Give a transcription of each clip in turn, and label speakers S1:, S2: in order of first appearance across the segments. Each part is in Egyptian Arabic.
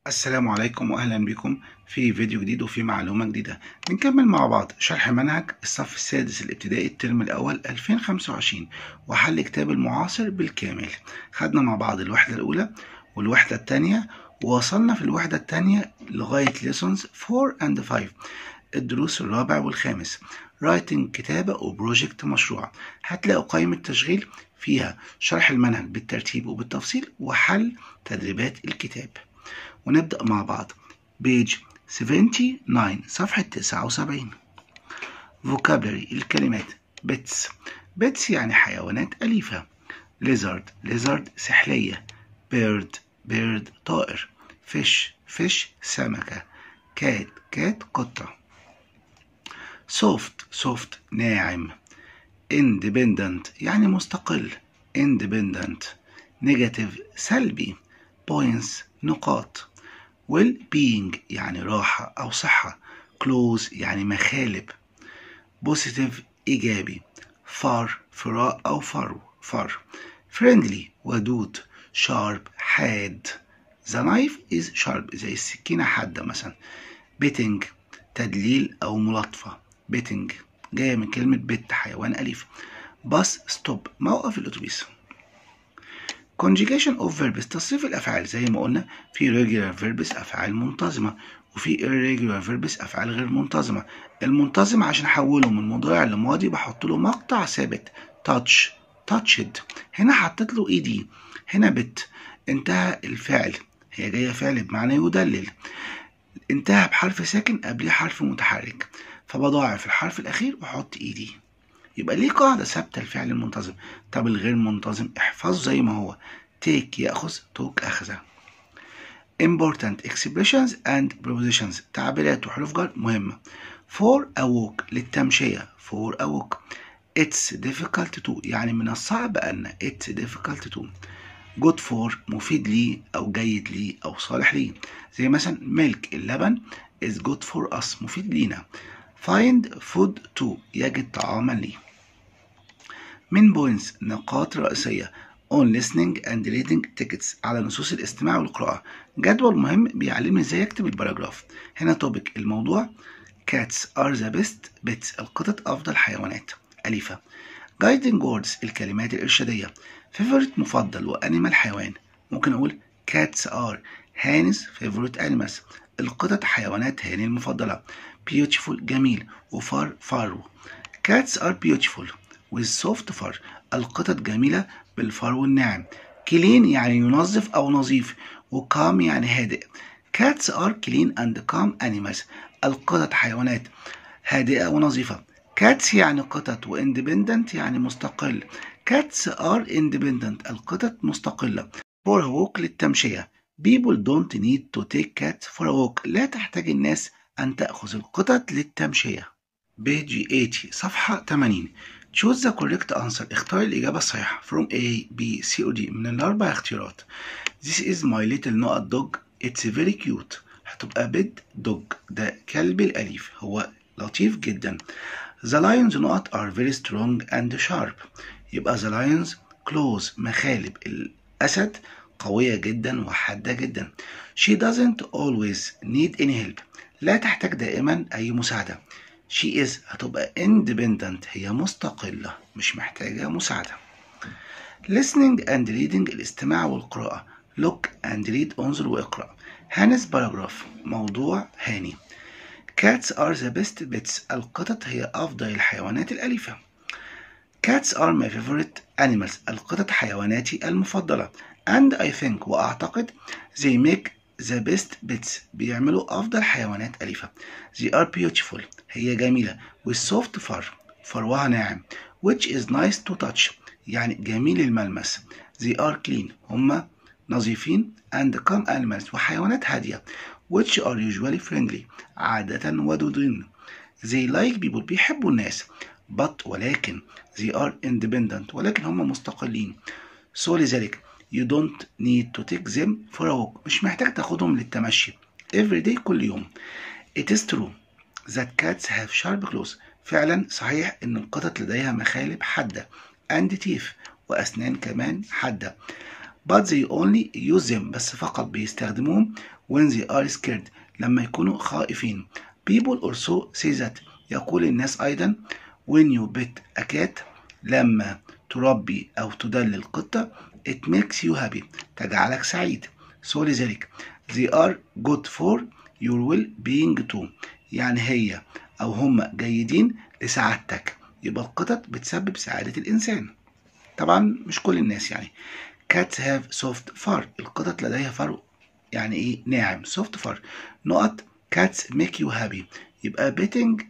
S1: السلام عليكم واهلا بكم في فيديو جديد وفي معلومه جديده بنكمل مع بعض شرح منهج الصف السادس الابتدائي الترم الاول 2025 وحل كتاب المعاصر بالكامل خدنا مع بعض الوحده الاولى والوحده الثانيه ووصلنا في الوحده الثانيه لغايه lessons 4 and 5 الدروس الرابع والخامس رايتنج كتابة وبروجكت مشروع هتلاقوا قائمة تشغيل فيها شرح المنهج بالترتيب وبالتفصيل وحل تدريبات الكتاب ونبدأ مع بعض بيج 79 صفحة 79 vocabulary الكلمات bits bits يعني حيوانات أليفة lizard lizard سحلية bird bird طائر fish fish سمكة cat cat قطة soft soft ناعم independent يعني مستقل independent negative سلبي points نقاط well being يعني راحة أو صحة close يعني مخالب positive إيجابي far فراء أو فرو far friendly ودود sharp حاد the knife is sharp زي السكينة حادة مثلا betting تدليل أو ملاطفة betting جاية من كلمة بت حيوان أليف باص ستوب موقف الأتوبيس conjugation of verbs تصريف الأفعال زي ما قلنا في regular verbs أفعال منتظمة وفي irregular verbs أفعال غير منتظمة المنتظم عشان أحوله من مضارع لماضي بحط له مقطع ثابت touch touched هنا حطيت له ed هنا بت انتهى الفعل هي جاية فعل بمعنى يدلل انتهى بحرف ساكن قبليه حرف متحرك فبضاعف الحرف الأخير وأحط إيدي يبقى ليه قاعدة ثابتة الفعل المنتظم طب الغير منتظم احفظه زي ما هو take يأخذ توك أخذ important expressions and prepositions تعبيرات وحروف جر مهمة for a walk للتمشية for a walk it's difficult to يعني من الصعب أن it's difficult to good for مفيد لي أو جيد لي أو صالح لي زي مثلا milk اللبن is good for us مفيد لينا find food to يجد طعاما لي من بوينتس نقاط رئيسية on listening and reading tickets على نصوص الاستماع والقراءة جدول مهم بيعلمني ازاي اكتب الباراجراف هنا توبيك الموضوع cats are the best pets القطط أفضل حيوانات أليفة guiding words الكلمات الإرشادية favorite مفضل وأنيمال حيوان ممكن أقول cats are هانز favorite animals القطط حيوانات هاني المفضلة beautiful جميل وفار فارو cats are beautiful with soft fur القطط جميلة بالفرو الناعم clean يعني ينظف أو نظيف وcalm يعني هادئ cats are clean and calm animals القطط حيوانات هادئة ونظيفة cats يعني قطط وindependent يعني مستقل cats are independent القطط مستقلة for a walk للتمشية people don't need to take cats for a walk لا تحتاج الناس أن تأخذ القطط للتمشية بيجي 80 صفحة 80 choose the correct answer اختار الإجابة الصحيحة from A, B, C or D من الأربع اختيارات This is my little نقط dog it's very cute هتبقى big dog ده كلب الأليف هو لطيف جدا The lions نقط are very strong and sharp يبقى the lions close مخالب الأسد قوية جدا وحادة جدا She doesn't always need any help لا تحتاج دائما أي مساعدة She is هتبقى independent هي مستقلة مش محتاجة مساعدة listening and reading الاستماع والقراءة look and read انظر واقرأ هانس باراجراف موضوع هاني cats are the best pets القطط هي أفضل الحيوانات الأليفة cats are my favorite animals القطط حيواناتي المفضلة and I think وأعتقد they make the best pets بيعملوا أفضل حيوانات أليفة they are beautiful هي جميلة with soft fur فروها ناعم which is nice to touch يعني جميل الملمس they are clean هما نظيفين and calm animals وحيوانات هادية which are usually friendly عادة ودودين they like people بيحبوا الناس but ولكن they are independent ولكن هم مستقلين so لذلك you don't need to take them for a walk مش محتاج تاخدهم للتمشي every day كل يوم it is true that cats have sharp claws فعلا صحيح ان القطط لديها مخالب حادة and teeth واسنان كمان حادة but they only use them بس فقط بيستخدموهم when they are scared لما يكونوا خائفين people also say that يقول الناس أيضا when you pet a cat لما تربي أو تدلل قطة it makes you happy تجعلك سعيد so لذلك they are good for your well being too يعني هي أو هم جيدين لسعادتك يبقى القطط بتسبب سعادة الإنسان طبعا مش كل الناس يعني cats have soft fur القطط لديها فرو يعني ايه ناعم soft fur نقط cats make you happy يبقى betting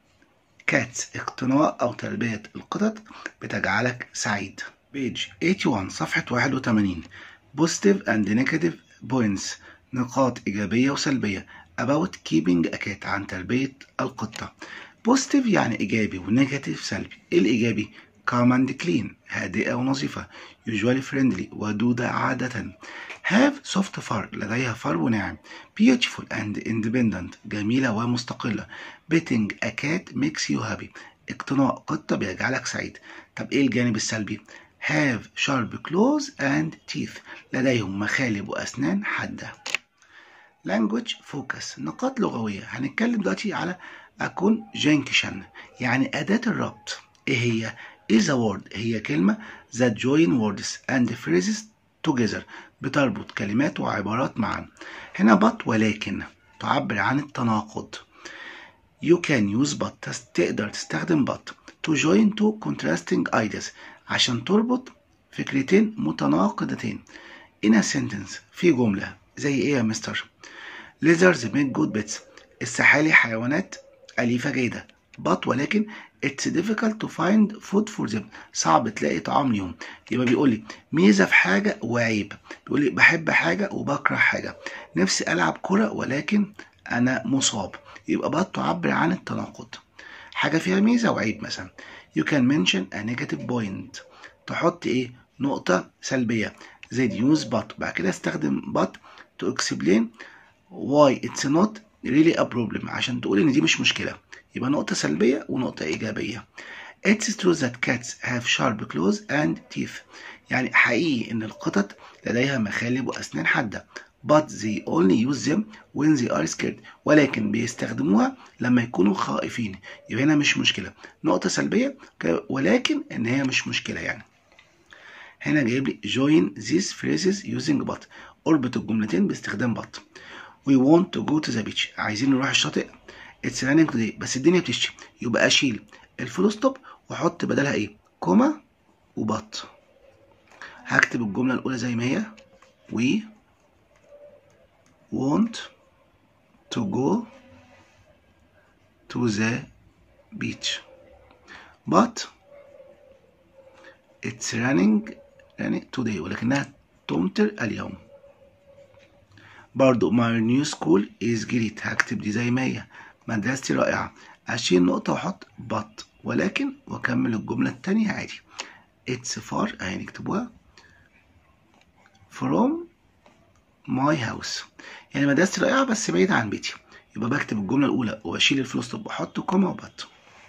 S1: cats اقتناء أو تربية القطط بتجعلك سعيد page 81 صفحة 81 positive and negative points نقاط إيجابية وسلبية about keeping a cat عن تربية القطة positive يعني إيجابي ونيجاتيف سلبي الإيجابي calm and clean هادئة ونظيفة usually friendly ودودة عادة have soft fur لديها فرو ناعم beautiful and independent جميلة ومستقلة betting a cat makes you happy اقتناء قطة بيجعلك سعيد طب ايه الجانب السلبي have sharp claws and teeth لديهم مخالب وأسنان حادة language focus نقاط لغوية هنتكلم دلوقتي على أكون junction يعني أداة الربط إيه هي؟ is a word هي كلمة that join words and phrases together بتربط كلمات وعبارات معا هنا but ولكن تعبر عن التناقض you can use but تقدر تستخدم but to join two contrasting ideas عشان تربط فكرتين متناقضتين in a sentence في جملة زي ايه يا مستر lizards make good pets السحالي حيوانات أليفة جيدة but ولكن it's difficult to find food for them صعب تلاقي طعام ليهم يبقى بيقول لي ميزة في حاجة وعيب بيقول لي بحب حاجة وبكره حاجة نفسي ألعب كرة ولكن أنا مصاب يبقى but تعبر عن التناقض حاجة فيها ميزة وعيب مثلا you can mention a negative point تحط ايه نقطة سلبية زي use but بعد كده استخدم but to explain why it's not really a problem عشان تقول ان دي مش مشكلة يبقى نقطة سلبية ونقطة إيجابية It's true that cats have sharp claws and teeth يعني حقيقي إن القطط لديها مخالب وأسنان حادة but they only use them when they are scared ولكن بيستخدموها لما يكونوا خائفين يبقى هنا مش مشكلة نقطة سلبية ولكن إن هي مش مشكلة يعني هنا جايب لي join these phrases using but اربط الجملتين باستخدام but we want to go to the beach عايزين نروح الشاطئ it's raining today بس الدنيا بتشتي يبقى اشيل الفول ستوب واحط بدلها ايه كوما وبط هكتب الجملة الأولى زي ما هي we want to go to the beach but it's raining raining today ولكنها تمطر اليوم برضو my new school is great هكتب دي زي ما هي مدرستي رائعة أشيل نقطة وأحط but ولكن وأكمل الجملة التانية عادي it's far أهي نكتبوها from my house يعني مدرستي رائعة بس بعيدة عن بيتي يبقى بكتب الجملة الأولى وأشيل الفلوس ستوب وأحط كوما وبط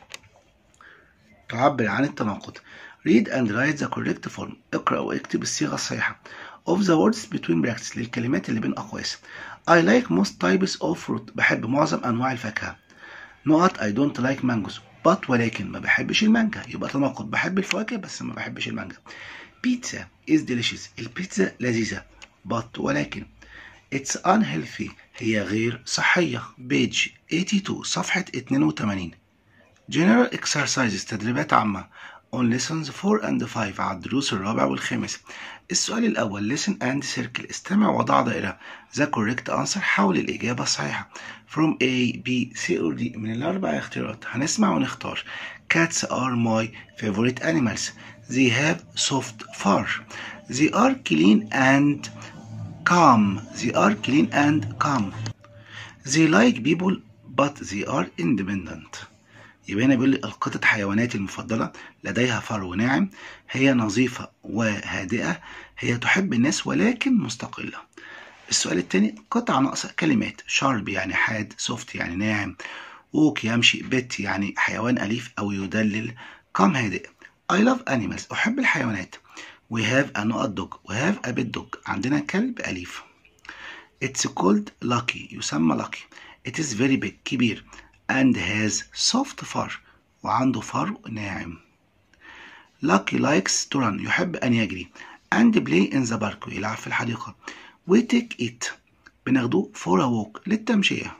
S1: تعبر عن التناقض read and write the correct form اقرأ واكتب الصيغة الصحيحة of the words between brackets للكلمات اللي بين أقواس I like most types of fruit بحب معظم أنواع الفاكهة نقط I don't like mangoes but ولكن ما بحبش المانجا يبقى تناقض بحب الفواكه بس ما بحبش المانجا pizza is delicious البيتزا لذيذة but ولكن it's unhealthy هي غير صحية page 82 صفحة 82 general exercises تدريبات عامة on lessons 4 and 5 على الدروس الرابع والخامس السؤال الأول listen and circle استمع وضع دائرة the correct answer حول الإجابة الصحيحة from A, B, C or D من الأربع اختيارات هنسمع ونختار cats are my favorite animals they have soft fur they are clean and calm they are clean and calm they like people but they are independent يبقى هنا بيقول لي القطط حيواناتي المفضلة لديها فرو ناعم هي نظيفة وهادئة هي تحب الناس ولكن مستقلة السؤال الثاني قطعة ناقصة كلمات شارب يعني حاد سوفت يعني ناعم ووك يمشي بت يعني حيوان أليف أو يدلل كام هادئ I love animals أحب الحيوانات we have a not dog we have a pet dog عندنا كلب أليف it's called lucky يسمى lucky it is very big كبير and has soft fur وعنده فرو ناعم lucky likes to run يحب أن يجري and play in the park ويلعب في الحديقة we take it بناخده for a walk للتمشية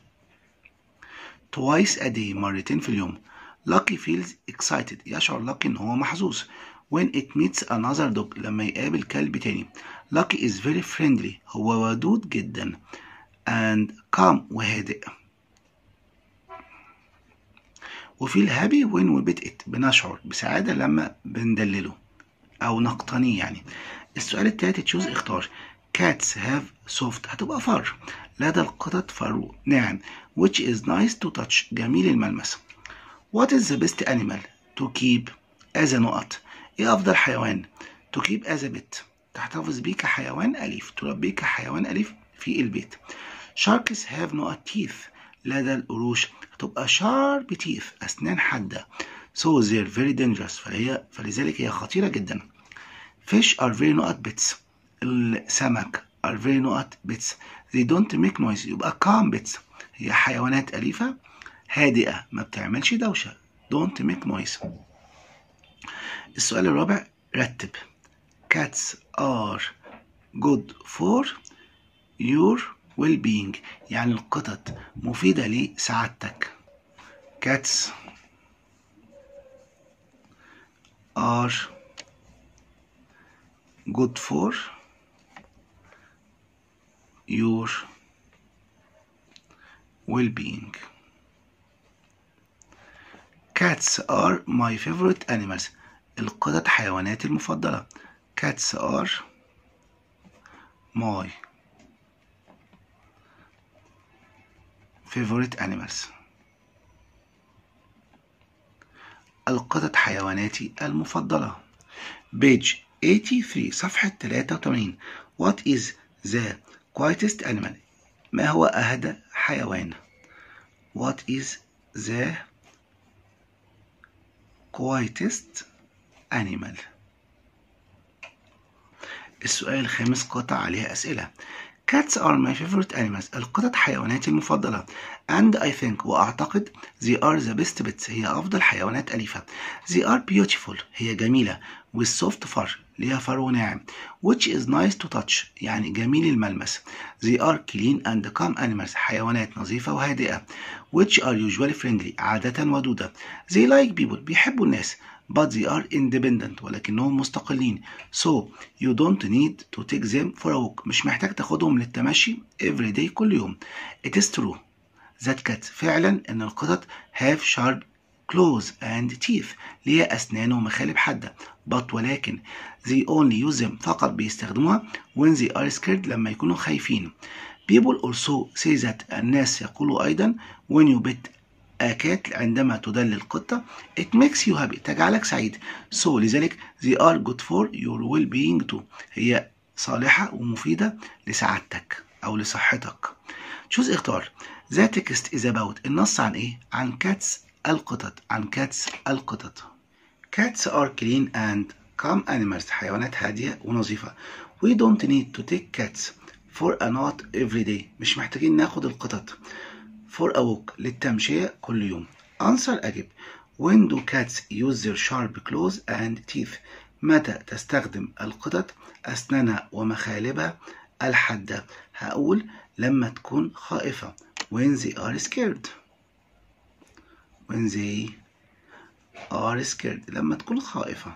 S1: twice a day مرتين في اليوم lucky feels excited يشعر lucky إن هو محظوظ when it meets another dog لما يقابل كلب تاني lucky is very friendly هو ودود جدا and calm وهادئ وفيل هابي وين we pet it بنشعر بسعادة لما بندلله أو نقتنيه يعني السؤال التالت تشوز اختار cats have soft هتبقى فر لدى القطط فرو ناعم which is nice to touch جميل الملمس what is the best animal to keep as a نقط ايه افضل حيوان to keep as a pet تحتفظ بيه كحيوان اليف تربيه كحيوان اليف في البيت sharks have نقط teeth لدى القروش هتبقى sharp teeth اسنان حاده so they're very dangerous فهي فلذلك هي خطيره جدا fish are very نقط bits السمك are very نقط bits they don't make noise يبقى calm bits هي حيوانات أليفة هادئة ما بتعملش دوشة don't make noise السؤال الرابع رتب cats are good for your well-being يعني القطط مفيدة لسعادتك cats are good for your well-being. Cats are my favorite animals. القطط حيواناتي المفضلة. Cats are my favorite animals. القطط حيواناتي المفضلة. Page 83 صفحة 83 What is the quietest animal ما هو أهدى حيوان What is the quietest animal السؤال الخامس قطع عليها أسئلة Cats are my favorite animals القطط حيواناتي المفضلة and I think وأعتقد they are the best pets هي أفضل حيوانات أليفة they are beautiful هي جميلة with soft fur ليها فرو ناعم which is nice to touch يعني جميل الملمس they are clean and calm animals حيوانات نظيفة وهادئة which are usually friendly عادة ودودة they like people بيحبوا الناس but they are independent ولكنهم مستقلين so you don't need to take them for a walk مش محتاج تاخدهم للتمشي every day كل يوم it is true that cat فعلا ان القطط have sharp claws and teeth ليها أسنان ومخالب حادة but ولكن they only use them فقط بيستخدموها when they are scared لما يكونوا خايفين people also say that الناس يقولوا أيضا when you pet a cat عندما تدلل قطة it makes you happy تجعلك سعيد so لذلك they are good for your well-being too هي صالحة ومفيدة لسعادتك أو لصحتك choose اختار the text is about النص عن إيه؟ عن cats القطط عن cats القطط cats are clean and calm animals حيوانات هادية ونظيفة we don't need to take cats for a nut every day مش محتاجين ناخد القطط for a walk للتمشية كل يوم answer أجب when do cats use their sharp claws and teeth متى تستخدم القطط أسنانها ومخالبها الحادة هقول لما تكون خائفة when they are scared when they are scared لما تكون خائفة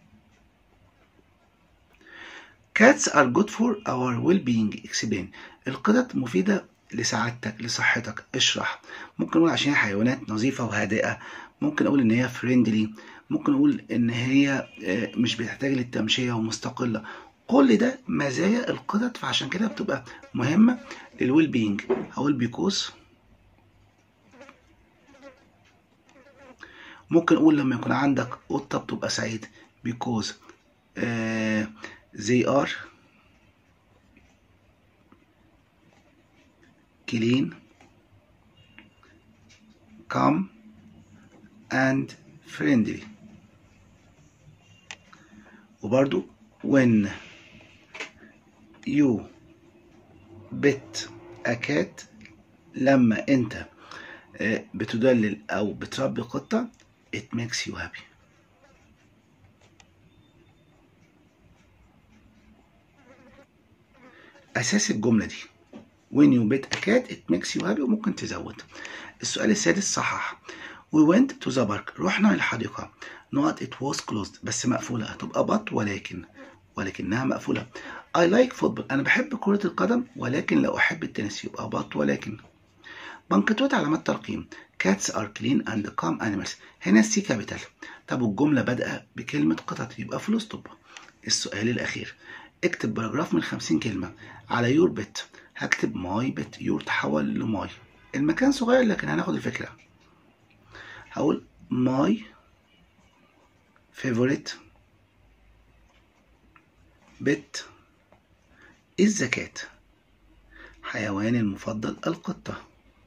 S1: cats are good for our well-being explain القطط مفيدة لسعادتك لصحتك اشرح ممكن نقول عشان حيوانات نظيفة وهادئة ممكن اقول ان هي فريندلي ممكن اقول ان هي مش بتحتاج للتمشية ومستقلة كل ده مزايا القطط فعشان كده بتبقى مهمة للويل بينج هقول بيكوز ممكن اقول لما يكون عندك قطة بتبقى سعيد because uh, they are clean calm and friendly وبرضو when you pet a cat لما انت آه، بتدلل او بتربي قطة it makes you happy اساس الجملة دي when you pet a cat it makes you happy وممكن تزود السؤال السادس صحح we went to the park رحنا الحديقة not it was closed بس مقفولة هتبقى but ولكن ولكنها مقفولة I like football أنا بحب كرة القدم ولكن لا أحب التنس يبقى but ولكن بنكتوت علامات ترقيم cats are clean and calm animals هنا السي كابيتال طب والجملة بادئة بكلمة قطط يبقى فلوس طب السؤال الأخير اكتب باراجراف من 50 كلمة على يور بت هكتب ماي بت يور تحول لماي المكان صغير لكن هناخد الفكرة هقول ماي favorite بت الزكاة حيواني المفضل القطة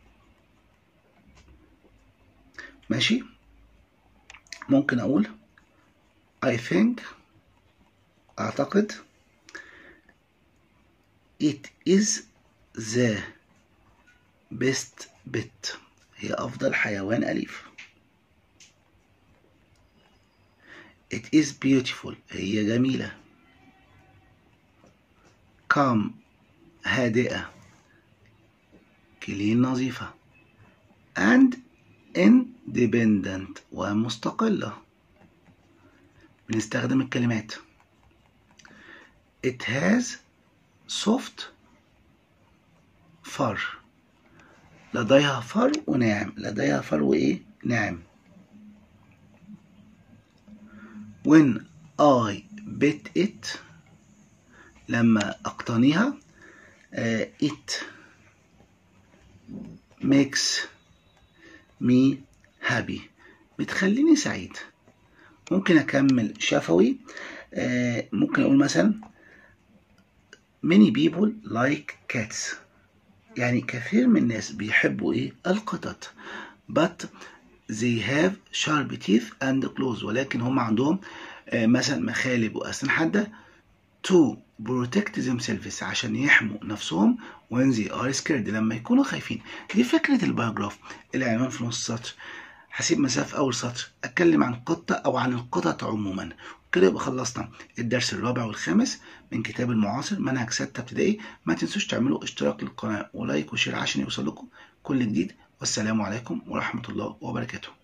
S1: ماشي ممكن أقول I think أعتقد it is the best pet هي أفضل حيوان أليف it is beautiful هي جميلة calm هادئة كلين نظيفة and independent ومستقلة بنستخدم الكلمات it has soft fur لديها فر وناعم لديها فر وإيه ناعم when I bit it لما أقتنيها uh, it makes me happy بتخليني سعيد ممكن أكمل شفوي uh, ممكن أقول مثلا many people like cats يعني كثير من الناس بيحبوا إيه القطط but they have sharp teeth and claws ولكن هم عندهم آه، مثلا مخالب وأسنان حادة to protect themselves عشان يحموا نفسهم when they are scared لما يكونوا خايفين دي فكرة الباراجراف العنوان في نص السطر هسيب مسافة في أول سطر أتكلم عن قطة أو عن القطط عموما كده يبقى خلصنا الدرس الرابع والخامس من كتاب المعاصر منهج ستة ابتدائي ما تنسوش تعملوا اشتراك للقناة ولايك وشير عشان يوصل لكم كل جديد والسلام عليكم ورحمة الله وبركاته